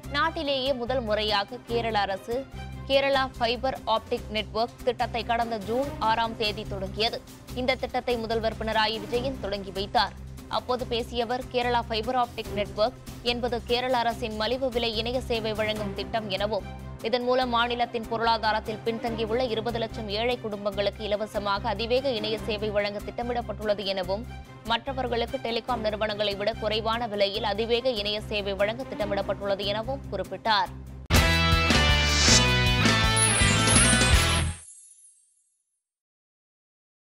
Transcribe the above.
நாட்டிலேயே முதல் முறையாக கேரள அரசு கேரளா ஃபைபர் ஆப்டிக் நெட்வொர்க் திட்டத்தை கடந்த ஜூன் ஆறாம் தேதி தொடங்கியது இந்த திட்டத்தை முதல்வர் பினராயி விஜயன் தொடங்கி வைத்தார் அப்போது பேசியவர் கேரளா ஃபைபர் ஆப்டிக் நெட்வொர்க் என்பது கேரள அரசின் மலிவு விலை இணைய சேவை வழங்கும் திட்டம் எனவும் இதன் மூலம் மாநிலத்தின் பொருளாதாரத்தில் பின்தங்கியுள்ள இருபது லட்சம் ஏழை குடும்பங்களுக்கு இலவசமாக அதிவேக இணைய சேவை வழங்க திட்டமிடப்பட்டுள்ளது எனவும் மற்றவர்களுக்கு டெலிகாம் நிறுவனங்களை விட குறைவான விலையில் அதிவேக இணைய சேவை வழங்க திட்டமிடப்பட்டுள்ளது எனவும் குறிப்பிட்டார்